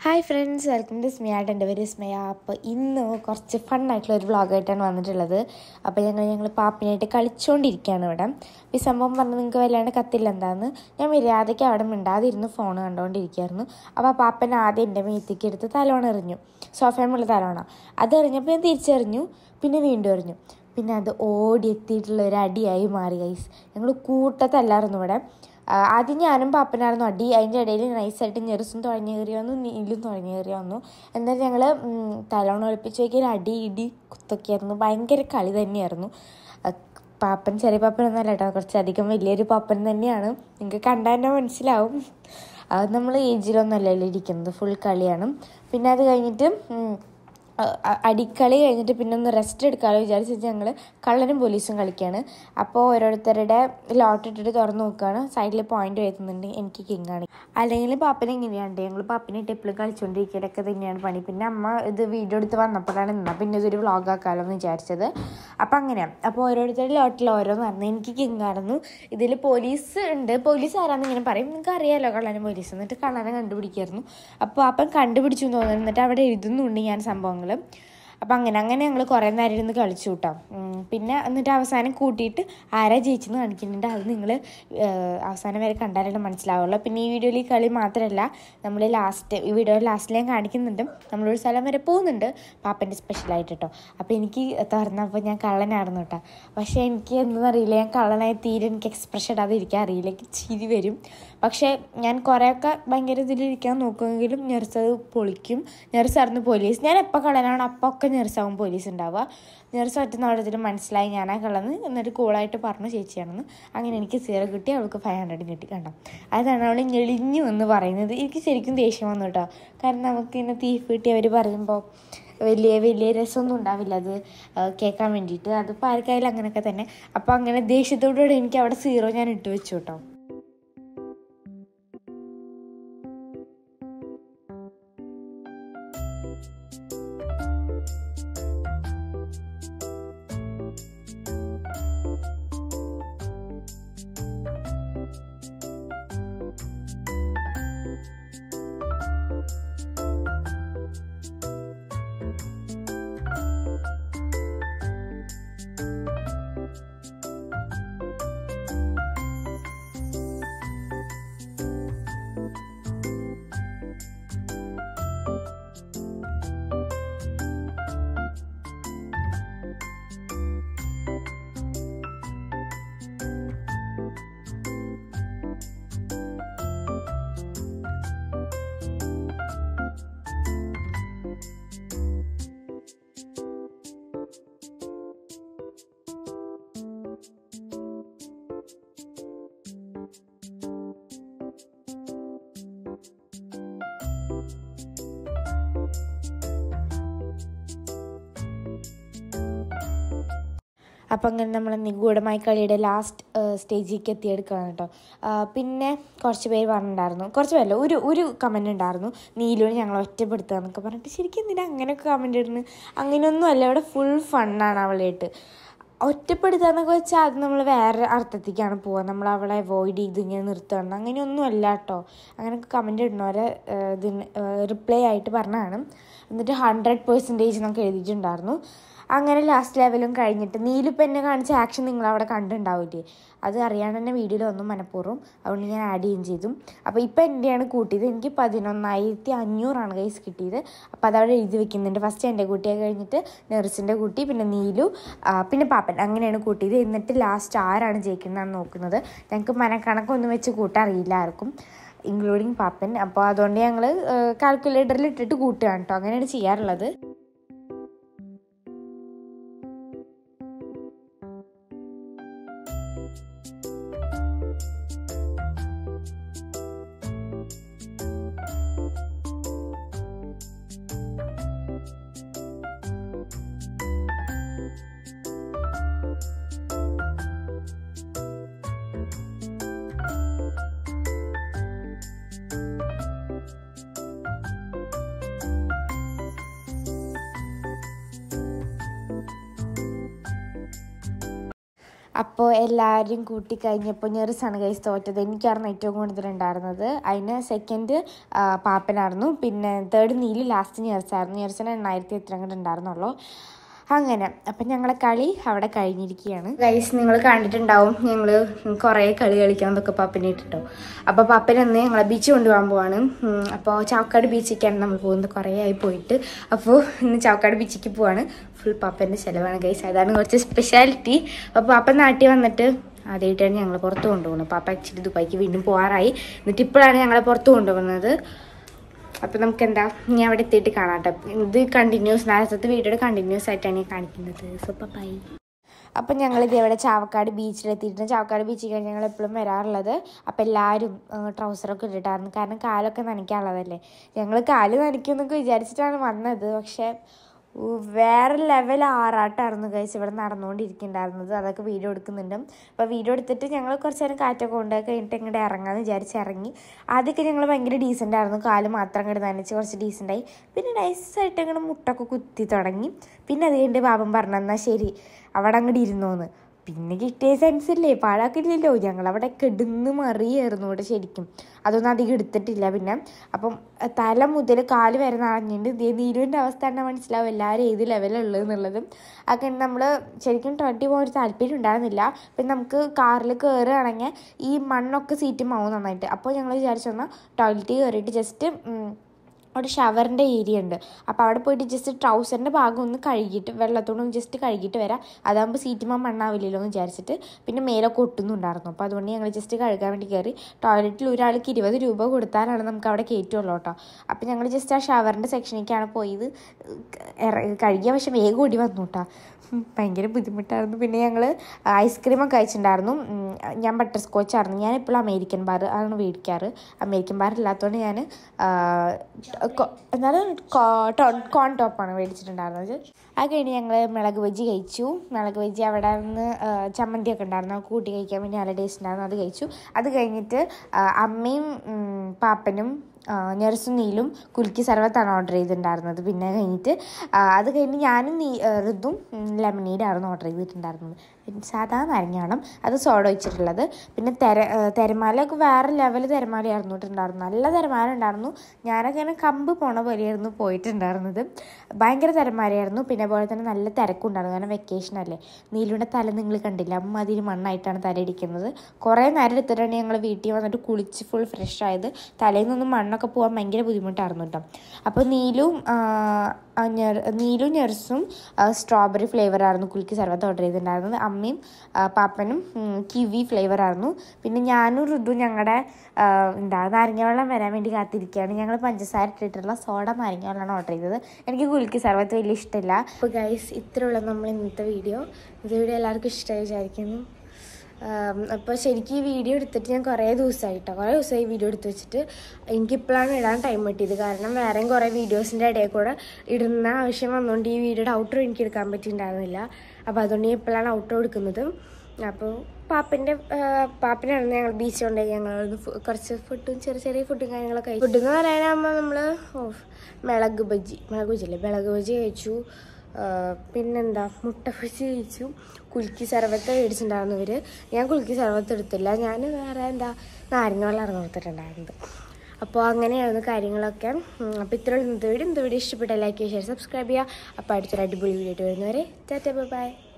hi friends welcome to സ്മിയാട്ട് എൻ്റെ പേര് സ്മയ അപ്പോൾ ഇന്ന് കുറച്ച് ഫണ്ണായിട്ടുള്ള ഒരു വ്ളോഗായിട്ടാണ് വന്നിട്ടുള്ളത് അപ്പോൾ ഞങ്ങൾ ഞങ്ങൾ പാപ്പിനായിട്ട് കളിച്ചുകൊണ്ടിരിക്കുകയാണ് ഇവിടെ അപ്പോൾ ഈ സംഭവം പറഞ്ഞ് നിങ്ങൾക്ക് വല്ലാണ്ട് കത്തില്ല എന്താന്ന് ഞാൻ മര്യാദയ്ക്ക് അവിടെ മിണ്ടാതിരുന്ന് ഫോൺ കണ്ടുകൊണ്ടിരിക്കുകയായിരുന്നു അപ്പോൾ ആ പാപ്പൻ ആദ്യം എൻ്റെ മേത്തേക്ക് എടുത്ത് തലോണ എറിഞ്ഞു സോഫയുമുള്ള തലോണ അത് എറിഞ്ഞപ്പോൾ ഞാൻ തിരിച്ചെറിഞ്ഞു പിന്നെ വീണ്ടും എറിഞ്ഞു പിന്നെ അത് ഓടിയെത്തിയിട്ടുള്ള ഒരു അടിയായി മാറി ഗൈസ് ഞങ്ങൾ കൂട്ടത്തല്ലായിരുന്നു ഇവിടെ ആ, ആദ്യം ഞാനും പാപ്പനായിരുന്നു അടി അതിൻ്റെ ഇടയിൽ നൈസായിട്ട് ഞെറുസും തുഴഞ്ഞു കയറി വന്നു നീലും തുഴഞ്ഞു കയറി വന്നു എന്നാൽ ഞങ്ങൾ തലോണം ഒളിപ്പിച്ച് നോക്കിയാൽ അടി ഇടി കുത്തൊക്കെയായിരുന്നു ഭയങ്കര കളി തന്നെയായിരുന്നു ആ, പാപ്പൻ ചെറിയ പാപ്പനൊന്നുമല്ല കേട്ടോ കുറച്ചധികം വലിയൊരു പാപ്പൻ തന്നെയാണ് നിങ്ങൾക്ക് കണ്ടാൽ തന്നെ മനസ്സിലാവും അത് നമ്മൾ ഏജിലൊന്നും അല്ലല്ലോ ഇരിക്കുന്നത് ഫുൾ കളിയാണ് പിന്നെ അത് കഴിഞ്ഞിട്ട് ഉം, അ- അ- അടിക്കളി കഴിഞ്ഞിട്ട് പിന്നെ ഒന്ന് റെസ്റ്റ് എടുക്കാമല്ലോ വിചാരിച്ചിട്ട് ഞങ്ങൾ കള്ളനും പോലീസും കളിക്കുകയാണ് അപ്പോൾ ഓരോരുത്തരുടെ ലോട്ട് ഇട്ടിട്ട് തുറന്ന് നോക്കുകയാണ് സൈഡിൽ പോയിന്റ് എഴുതുന്നുണ്ട് എനിക്ക് കിങ് ആണ് അല്ലെങ്കിൽ പാപ്പന ഇങ്ങനെയാണ് ഞങ്ങൾ പാപ്പിനെ ഇട്ട് എപ്പോഴും കളിച്ചുകൊണ്ടിരിക്കലൊക്കെ തന്നെയാണ് പണി പിന്നെ അമ്മ ഇത് വീഡിയോ എടുത്ത് വന്നപ്പോഴാണ് നിന്നാൽ പിന്നെ ഇതൊരു വ്ളോഗ് ആക്കാമല്ലോ എന്ന് വിചാരിച്ചത് അപ്പോൾ അങ്ങനെയാണ് അപ്പോൾ ഓരോരുത്തരുടെ ലോട്ടിൽ ഓരോന്ന് പറഞ്ഞു എനിക്ക് കിങ് ആയിരുന്നു ഇതിൽ പോലീസ് ഉണ്ട് പോലീസ് ആരാന്ന് ഇങ്ങനെ പറയും നിങ്ങൾക്ക് അറിയാമല്ലോ കള്ളനും പോലീസ് എന്നിട്ട് കള്ളനെ കണ്ടുപിടിക്കായിരുന്നു അപ്പോൾ അപ്പം കണ്ടുപിടിച്ചു എന്ന് തോന്നുന്നു എന്നിട്ട് അവിടെ എഴുതുന്നുണ്ട് ഞാൻ സംഭവങ്ങൾ അപ്പം അങ്ങനെ അങ്ങനെ ഞങ്ങൾ കുറേ നേരം ഇരുന്ന് കളിച്ചു കൂട്ടോ ഉം, പിന്നെ എന്നിട്ട് അവസാനം കൂട്ടിയിട്ട് ആരാ ജയിച്ചെന്ന് കാണിക്കുന്നുണ്ട് അത് നിങ്ങൾ അവസാനം വരെ കണ്ടാലേ മനസ്സിലാവുള്ളൂ പിന്നെ ഈ വീഡിയോയിൽ ഈ കളി മാത്രമല്ല നമ്മൾ ലാസ്റ്റ് ഈ വീഡിയോയിൽ ലാസ്റ്റിൽ ഞാൻ കാണിക്കുന്നുണ്ട് നമ്മളൊരു സ്ഥലം വരെ പോകുന്നുണ്ട് പാപ്പൻ്റെ സ്പെഷ്യലായിട്ട് കേട്ടോ അപ്പോൾ എനിക്ക് തുറന്നപ്പോൾ ഞാൻ കള്ളനായിരുന്നു കേട്ടോ പക്ഷേ എനിക്ക് എന്നറിയില്ല ഞാൻ കള്ളനായി തീരെ എനിക്ക് എക്സ്പ്രഷൻ ഇടാതെ ഇരിക്കാൻ അറിയില്ല എനിക്ക് ചിരി വരും പക്ഷേ ഞാൻ കുറേയൊക്കെ ഭയങ്കര ഇതിലിരിക്കാൻ നോക്കുമെങ്കിലും ഞെറിച്ചത് പൊളിക്കും ഞെറിച്ചായിരുന്നു പോലീസ് ഞാൻ എപ്പോൾ കള്ളനാണ് അപ്പോൾ ഒക്കെ ഞെറിച്ചാവും പോലീസ് ഉണ്ടാവുക ഞെറിച്ച് ഒറ്റ നോട്ടത്തിൽ മനസ്സിലായി ഞാനാ കള്ളന്ന് എന്നിട്ട് കൂളായിട്ട് പറഞ്ഞു ചേച്ചിയാണെന്ന് അങ്ങനെ എനിക്ക് സീറോ കിട്ടി അവൾക്ക് ഫൈവ് ഹൺഡ്രഡ് കിട്ടി കണ്ടോ അതാണ് അവൾ ഞെളിഞ്ഞു എന്ന് പറയുന്നത് എനിക്ക് ശരിക്കും ദേഷ്യം വന്നു കേട്ടോ കാരണം നമുക്ക് ഇങ്ങനെ തീഫ് കിട്ടി അവർ പറയുമ്പോൾ വലിയ വലിയ രസമൊന്നും ഉണ്ടാവില്ല അത് ആ, കേൾക്കാൻ വേണ്ടിയിട്ട് അതിപ്പോൾ ആർക്കായാലും അങ്ങനെയൊക്കെ തന്നെ അപ്പോൾ അങ്ങനെ ദേഷ്യത്തോടുകൂടി എനിക്ക് അവിടെ സീറോ ഞാൻ ഇട്ട് വെച്ചു കേട്ടോ അപ്പം അങ്ങനെ നമ്മൾ നിഗൂഢമായ കളിയുടെ ലാസ്റ്റ് സ്റ്റേജിലേക്ക് എത്തിയെടുക്കുകയാണ് കേട്ടോ ആ, പിന്നെ കുറച്ച് പേര് പറഞ്ഞിട്ടുണ്ടായിരുന്നു കുറച്ച് പേരല്ല ഒരു ഒരു കമൻ്റ് ഉണ്ടായിരുന്നു നീലുവിനെ ഞങ്ങൾ ഒറ്റപ്പെടുത്തുക എന്നൊക്കെ പറഞ്ഞിട്ട് ശരിക്കും എന്തിനാ അങ്ങനെയൊക്കെ കമൻ്റ് ഇടുന്നത് അങ്ങനെയൊന്നും അല്ല ഇവിടെ ഫുൾ ഫണ്ണാണ് അവളായിട്ട് ഒറ്റപ്പെടുത്തുക എന്നൊക്കെ വെച്ചാൽ അത് നമ്മൾ വേറെ അർത്ഥത്തേക്കാണ് പോവുക നമ്മൾ അവളെ അവോയ്ഡ് ചെയ്ത് ഇങ്ങനെ നിർത്തുകയാണ് അങ്ങനെയൊന്നും അല്ല കേട്ടോ അങ്ങനെയൊക്കെ കമൻ്റ് ഇടുന്നവരെ ഏഹ്, ഇതിന് റിപ്ലൈ ആയിട്ട് പറഞ്ഞതാണ് എന്നിട്ട് ഹൺഡ്രഡ് പെർസെൻറ്റേജ് എന്നൊക്കെ എഴുതിയിട്ടുണ്ടായിരുന്നു അങ്ങനെ ലാസ്റ്റ് ലെവലും കഴിഞ്ഞിട്ട് നീലിപ്പം എന്നെ കാണിച്ച ആക്ഷൻ നിങ്ങൾ അവിടെ കണ്ടിട്ടുണ്ടാവില്ലേ അത് അറിയാണ്ട് തന്നെ വീഡിയോയിൽ ഒന്നും മനഃപൂർവ്വം അതുകൊണ്ട് ഞാൻ ആഡ് ചെയ്യുകയും ചെയ്തു അപ്പോൾ ഇപ്പം എൻ്റെയാണ് കൂട്ടിയത് എനിക്ക് പതിനൊന്നായിരത്തി അഞ്ഞൂറാണ് കൈസ് കിട്ടിയത് അപ്പോൾ അതവിടെ എഴുതി വെക്കുന്നുണ്ട് ഫസ്റ്റ് എൻ്റെ കൂട്ടിയെ കഴിഞ്ഞിട്ട് നെറിസിൻ്റെ കൂട്ടി പിന്നെ നീലു ആ, പിന്നെ പാപ്പൻ അങ്ങനെയാണ് കൂട്ടിയത് എന്നിട്ട് ലാസ്റ്റ് ആരാണ് ജയിക്കുന്നതെന്ന് നോക്കുന്നത് ഞങ്ങൾക്ക് മനക്കണക്കൊന്നും വെച്ച് കൂട്ടറിയില്ല ആർക്കും ഇൻക്ലൂഡിങ് പാപ്പൻ അപ്പോൾ അതുകൊണ്ട് ഞങ്ങൾ കാൽക്കുലേറ്ററിൽ ഇട്ടിട്ട് കൂട്ടുകയാണ് കേട്ടോ അങ്ങനെയാണ് ചെയ്യാറുള്ളത് അപ്പോൾ എല്ലാവരും കൂട്ടി കഴിഞ്ഞപ്പോൾ ഞെറിസാണ് കൈസ് തോറ്റത് എനിക്കായിരുന്നു ഏറ്റവും കൂടുതൽ ഉണ്ടായിരുന്നത് അതിന് സെക്കൻഡ് പാപ്പനായിരുന്നു പിന്നെ തേർഡ് നീല് ലാസ്റ്റ് ഞെറിസായിരുന്നു ഞെറിസിന് എണ്ണായിരത്തി എത്ര അങ്ങോട്ട് ഉണ്ടായിരുന്നുള്ളൂ അങ്ങനെ അപ്പം ഞങ്ങളെ കളി അവിടെ കഴിഞ്ഞിരിക്കുകയാണ് ഗൈസ് നിങ്ങൾ കണ്ടിട്ടുണ്ടാവും ഞങ്ങൾ കുറേ കളി കളിക്കാന്നൊക്കെ പാപ്പനെ ഇട്ടിട്ടോ അപ്പോൾ പാപ്പൻ അന്ന് ഞങ്ങളെ ബീച്ച് കൊണ്ടുപോകാൻ പോവാണ് ഉം, അപ്പോൾ ചാവക്കാട് ബീച്ചിലേക്കാണ് നമ്മൾ പോകുന്നത് കുറേ ആയി പോയിട്ട് അപ്പോൾ ഇന്ന് ചാവക്കാട് ബീച്ചിലേക്ക് പോവാണ് ഫുൾ പാപ്പൻ്റെ ചിലവാണ് ഗൈസ് അതാണ് കുറച്ച് സ്പെഷ്യാലിറ്റി അപ്പോൾ പാപ്പൻ നാട്ടിൽ വന്നിട്ട് ആദ്യമായിട്ടാണ് ഞങ്ങൾ പുറത്ത് കൊണ്ടുപോകുന്നത് പാപ്പ ആക്ച്വലി ദുബായിക്ക് വീണ്ടും പോകാറായി എന്നിട്ട് ഇപ്പോഴാണ് ഞങ്ങളെ പുറത്ത് കൊണ്ടുപോകുന്നത് അപ്പം നമുക്ക് എന്താ ഞാൻ അവിടെ എത്തിയിട്ട് കാണാം കേട്ടോ ഇത് കണ്ടിന്യൂസ് നേരത്തെ വീഡിയോയുടെ കണ്ടിന്യൂസ് ആയിട്ടാണ് ഞാൻ കാണിക്കുന്നത് സോ ബൈ അപ്പം ഞങ്ങളിത് ഇവിടെ ചാവക്കാട് ബീച്ചിലെത്തിയിട്ടുണ്ട് ചാവക്കാട് ബീച്ചിൽ കഴിഞ്ഞ് ഞങ്ങൾ എപ്പോഴും വരാറുള്ളത് അപ്പം എല്ലാവരും ട്രൗസറൊക്കെ ഇട്ടിട്ടായിരുന്നു കാരണം കാലൊക്കെ നനയ്ക്കാനുള്ളതല്ലേ ഞങ്ങൾ കാല് നനയ്ക്കുമെന്നൊക്കെ വിചാരിച്ചിട്ടാണ് വന്നത് പക്ഷേ ഊ, വേറെ ലെവൽ ആറാട്ടായിരുന്നു കഴിച്ച് ഇവിടെ നടന്നുകൊണ്ടിരിക്കുന്നുണ്ടായിരുന്നത് അതൊക്കെ വീഡിയോ എടുക്കുന്നുണ്ട് അപ്പോൾ വീഡിയോ എടുത്തിട്ട് ഞങ്ങൾ കുറച്ച് നേരം കാറ്റൊക്കെ കൊണ്ട് കഴിഞ്ഞിട്ട് ഇങ്ങോട്ട് ഇറങ്ങാമെന്ന് വിചാരിച്ച് ഇറങ്ങി ആദ്യമൊക്കെ ഞങ്ങൾ ഭയങ്കര ഡീസൻ്റ് ആയിരുന്നു കാല് മാത്രം ഇങ്ങോട്ട് നനച്ച് കുറച്ച് ഡീസൻ്റായി പിന്നെ നൈസായിട്ട് ഇങ്ങനെ മുട്ടൊക്കെ കുത്തി തുടങ്ങി പിന്നെ അത് കഴിഞ്ഞിട്ട് ബാബൻ പറഞ്ഞു എന്നാൽ ശരി അവിടെ അങ്ങോട്ട് ഇരുന്നോന്ന് പിന്നെ കിട്ടിയ സെൻസ് ഇല്ലേ പാഴാക്കില്ലല്ലോ ഞങ്ങളവിടെ കിടന്ന് മറിയായിരുന്നു ഇവിടെ ശരിക്കും അതൊന്നും അധികം എടുത്തിട്ടില്ല പിന്നെ അപ്പം അഹ് തല മുതൽ കാല് വരെ നനഞ്ഞിട്ട് ദേ നീലുവിൻ്റെ അവസ്ഥ തന്നെ മനസ്സിലാവും എല്ലാവരും ഏത് ലെവലുള്ളത് എന്നുള്ളതും ഒക്കെ നമ്മൾ ശരിക്കും ട്വൻറ്റി പോകാൻ ഒരു താല്പര്യം ഉണ്ടായിരുന്നില്ല പിന്നെ നമുക്ക് കാറിൽ കയറുകയാണെങ്കിൽ ഈ മണ്ണൊക്കെ സീറ്റ് മാവും നന്നായിട്ട് അപ്പോൾ ഞങ്ങൾ വിചാരിച്ചു എന്നാൽ ടോയ്ലറ്റിൽ കയറിയിട്ട് ജസ്റ്റ് അവിടെ ഷവറിൻ്റെ ഏരിയ ഉണ്ട് അപ്പോൾ അവിടെ പോയിട്ട് ജസ്റ്റ് ട്രൗസറിൻ്റെ ഭാഗം ഒന്ന് കഴുകിയിട്ട് വെള്ളത്തോടൊന്ന് ജസ്റ്റ് കഴുകിയിട്ട് വരാം അതാകുമ്പോൾ സീറ്റുമ്പോൾ മണ്ണാവില്ലല്ലോ എന്ന് വിചാരിച്ചിട്ട് പിന്നെ മേലൊക്കെ ഒട്ടുന്നുണ്ടായിരുന്നു അപ്പോൾ അതുകൊണ്ട് ഞങ്ങൾ ജസ്റ്റ് കഴുകാൻ വേണ്ടി കയറി ടോയ്ലറ്റിൽ ഒരാൾക്ക് ഇരുപത് രൂപ കൊടുത്താലാണ് നമുക്ക് അവിടെ കയറ്റുള്ളൂ കേട്ടോ അപ്പോൾ ഞങ്ങൾ ജസ്റ്റ് ആ ഷവറിൻ്റെ സെക്ഷനിലേക്കാണ് പോയത് ഇറ- കഴുകിയ പക്ഷെ വേഗം ഓടി വന്നു കേട്ടോ ഭയങ്കര ബുദ്ധിമുട്ടായിരുന്നു പിന്നെ ഞങ്ങൾ ഐസ്ക്രീമൊക്കെ കഴിച്ചിട്ടുണ്ടായിരുന്നു ഉം, ഞാൻ ബട്ടർ സ്കോച്ച് ആയിരുന്നു ഞാൻ എപ്പോഴും അമേരിക്കൻ ബാർ ആണ് മേടിക്കാറ് അമേരിക്കൻ ബാർ ഇല്ലാത്തതുകൊണ്ട് ഞാൻ എന്നാലും കോൺ ടോപ്പാണ് മേടിച്ചിട്ടുണ്ടായിരുന്നത് അത് കഴിഞ്ഞ് ഞങ്ങൾ മിളക് ബജ്ജി കഴിച്ചു മിളക് ബജ്ജി അവിടെ നിന്ന് ചമ്മന്തിയൊക്കെ ഉണ്ടായിരുന്നു അത് കൂട്ടി കഴിക്കാൻ വേണ്ടി നല്ല ടേസ്റ്റ് ഉണ്ടായിരുന്നു അത് കഴിച്ചു അത് കഴിഞ്ഞിട്ട് ആ, അമ്മയും ഉം, പാപ്പനും ആ, ഞെർസും നീലും കുലുക്കി സർവത്താണ് ഓർഡർ ചെയ്തിട്ടുണ്ടായിരുന്നത് പിന്നെ കഴിഞ്ഞിട്ട് ആ, അത് കഴിഞ്ഞ് ഞാനും നീ ആ, ഋതും ലെമനീഡായിരുന്നു ഓർഡർ ചെയ്തിട്ടുണ്ടായിരുന്നത് പിന്നെ സാധാ നാരങ്ങാണം അത് സോഡ വെച്ചിട്ടുള്ളത് പിന്നെ തെര ആ, തിരമാലയൊക്കെ വേറെ ലെവൽ തിരമാലയായിരുന്നു ഇട്ടുണ്ടായിരുന്നു നല്ല തിരമാല ഉണ്ടായിരുന്നു ഞാനൊക്കെ ഇങ്ങനെ കമ്പ് പോണ പോലെയായിരുന്നു പോയിട്ടുണ്ടായിരുന്നത് ഭയങ്കര തിരമാലയായിരുന്നു പിന്നെ അതുപോലെ തന്നെ നല്ല തിരക്കുണ്ടായിരുന്നു കാരണം വെക്കേഷൻ അല്ലേ നീലുവിൻ്റെ തല നിങ്ങൾ കണ്ടില്ല അമ്മ അതിൽ മണ്ണായിട്ടാണ് തലയിടിക്കുന്നത് കുറേ നേരം എടുത്തിട്ടാണ് ഞങ്ങൾ വീട്ടിൽ വന്നിട്ട് കുളിച്ച് ഫുൾ ഫ്രഷ് ആയത് തലയിൽ നിന്നും മണ്ണൊക്കെ പോകാൻ ഭയങ്കര ബുദ്ധിമുട്ടായിരുന്നു കേട്ടോ അപ്പോൾ നീലും ആ, ആ, ഞെർ- നീലും ഞെർസും സ്ട്രോബെറി ഫ്ലേവറായിരുന്നു കുലുക്കി സർവത്ത് ഓർഡർ ചെയ്തിട്ടുണ്ടായിരുന്നത് അമ്മയും ആ, പാപ്പനും ഉം, കിവി ഫ്ലേവറായിരുന്നു പിന്നെ ഞാനും ഋതു ഞങ്ങളുടെ എന്താ നാരങ്ങ വെള്ളം വരാൻ വേണ്ടി കാത്തിരിക്കുകയാണ് ഞങ്ങൾ പഞ്ചസാര ഇട്ടിട്ടുള്ള സോഡ നാരങ്ങ വെള്ളമാണ് ഓർഡർ ചെയ്തത് എനിക്ക് കുലുക്കി സർവത്ത് വലിയ ഇഷ്ടമില്ല അപ്പോൾ ഗൈസ് ഇത്രയുള്ള നമ്മൾ ഇന്നത്തെ വീഡിയോ ഇത് വീഡിയോ എല്ലാവർക്കും ഇഷ്ടമായി വിചാരിക്കുന്നു അപ്പോൾ ശരിക്കും ഈ വീഡിയോ എടുത്തിട്ട് ഞാൻ കുറേ ദിവസമായിട്ടോ കുറേ ദിവസമായി വീഡിയോ എടുത്ത് വെച്ചിട്ട് എനിക്കിപ്പോഴാണ് ഇടാൻ ടൈം കിട്ടിയത് കാരണം വേറെയും കുറേ വീഡിയോസിൻ്റെ ഇടയിൽ കൂടെ ഇടുന്ന ആവശ്യം വന്നുകൊണ്ട് ഈ വീഡിയോയുടെ ഔട്ടർ എനിക്ക് എടുക്കാൻ പറ്റിയിട്ടുണ്ടായിരുന്നില്ല അപ്പോൾ അതുകൊണ്ട് ഞാൻ ഇപ്പോഴാണ് ഔട്ടർ എടുക്കുന്നത് അപ്പോൾ പാപ്പൻ്റെ പാപ്പനാണ് ഞങ്ങൾ ബീച്ച് കൊണ്ടുപോയി ഞങ്ങൾ കുറച്ച് ഫുഡും ചെറിയ ചെറിയ ഫുഡും കാര്യങ്ങളൊക്കെ കഴിച്ചു ഫുഡ് എന്ന് പറയാനാകുമ്പോൾ നമ്മൾ ഓ മിളക് ബജ്ജി മിളക് ബജ്ജി അല്ലേ മിളക് ബജ്ജി കഴിച്ചു ആ, പിന്നെന്താ മുട്ട ബജ്ജി കഴിച്ചു കുലുക്കി സർവത്ത് മേടിച്ചിട്ടുണ്ടായിരുന്നു ഇവർ ഞാൻ കുലുക്കി സർവത്ത് എടുത്തില്ല ഞാൻ വേറെ എന്താ നാരങ്ങ വെള്ളമാണ് കൊടുത്തിട്ടുണ്ടായിരുന്നത് അപ്പോൾ അങ്ങനെയായിരുന്നു കാര്യങ്ങളൊക്കെ ഉം, അപ്പോൾ ഇത്രയുള്ള ഇന്നത്തെ വീഡിയോ ഇന്നത്തെ വീഡിയോ ഇഷ്ടപ്പെട്ട ലൈക്ക് ഷെയർ സബ്സ്ക്രൈബ് ചെയ്യുക അപ്പോൾ അടുത്തൊരു അടിപൊളി വീഡിയോ ആയിട്ട് വരുന്നവരെ ടാറ്റ ബൈ